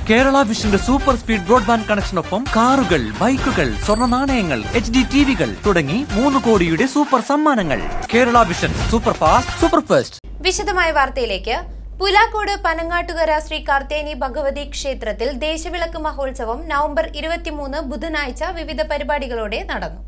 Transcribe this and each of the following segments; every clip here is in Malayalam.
കേരള വിഷന്റെ സൂപ്പർ സ്പീഡ് ബ്രോഡ്ബാൻഡ് കണക്ഷനൊപ്പം കാറുകൾ ബൈക്കുകൾ സ്വർണ്ണ നാണയങ്ങൾ എച്ച് ഡി ടിവികൾ തുടങ്ങി മൂന്ന് കോടിയുടെ സൂപ്പർ സമ്മാനങ്ങൾ Kerala vision super fast super first വിശദമായ വാർത്തയിലേക്ക് പുലാക്കോട് പനങ്ങാട്ടുകര ശ്രീ കാർത്തേനി ഭഗവതി ക്ഷേത്രത്തിൽ ദേശവിളക്ക് മഹോത്സവം നവംബർ ഇരുപത്തിമൂന്ന് ബുധനാഴ്ച വിവിധ പരിപാടികളോടെ നടന്നു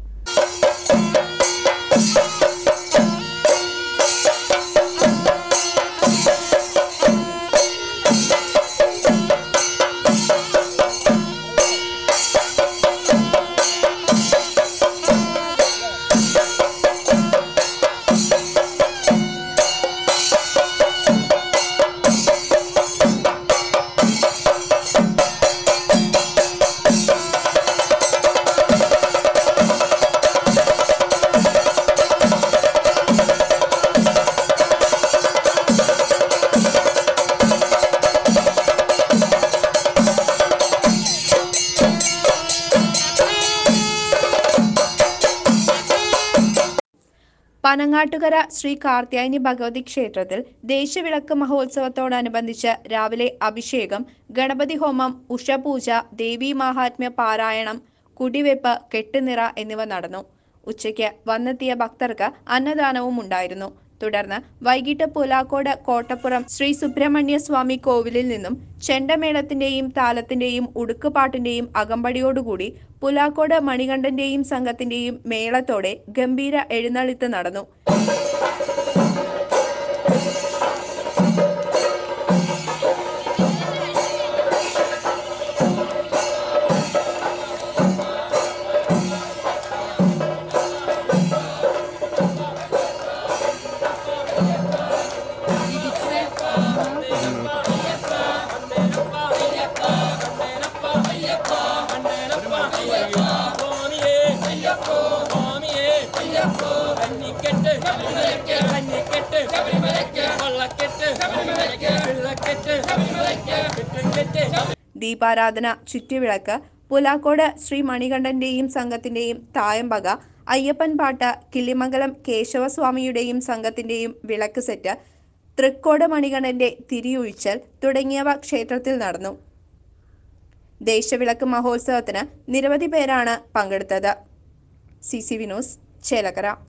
പനങ്ങാട്ടുകര ശ്രീ കാർത്യായനി ഭഗവതി ക്ഷേത്രത്തിൽ ദേശവിളക്ക് മഹോത്സവത്തോടനുബന്ധിച്ച് രാവിലെ അഭിഷേകം ഗണപതി ഹോമം ഉഷപൂജ ദേവീ മാഹാത്മ്യ പാരായണം കുടിവെപ്പ് കെട്ടുനിറ എന്നിവ നടന്നു ഉച്ചയ്ക്ക് വന്നെത്തിയ ഭക്തർക്ക് അന്നദാനവും ഉണ്ടായിരുന്നു തുടർന്ന് വൈകിട്ട് പുലാക്കോട് കോട്ടപ്പുറം ശ്രീ സുബ്രഹ്മണ്യ സ്വാമി കോവിലിൽ നിന്നും ചെണ്ടമേളത്തിന്റെയും താലത്തിന്റെയും ഉടുക്കുപാട്ടിന്റെയും അകമ്പടിയോടുകൂടി പുലാക്കോട് മണികണ്ഠന്റെയും സംഘത്തിന്റെയും മേളത്തോടെ ഗംഭീര എഴുന്നള്ളിത്ത് നടന്നു ദീപാരാധന ചുറ്റുവിളക്ക് പുലാക്കോട് ശ്രീ മണികണ്ഠന്റെയും സംഘത്തിന്റെയും തായമ്പക അയ്യപ്പൻ പാട്ട് കിള്ളിമംഗലം കേശവസ്വാമിയുടെയും സംഘത്തിന്റെയും വിളക്ക് സെറ്റ് തൃക്കോട് മണികണ്ഠന്റെ തിരിയൊഴിച്ചൽ തുടങ്ങിയവ ക്ഷേത്രത്തിൽ നടന്നു ദേശവിളക്ക് മഹോത്സവത്തിന് നിരവധി പേരാണ് പങ്കെടുത്തത് സി സി വിനോസ് ചേലക്കര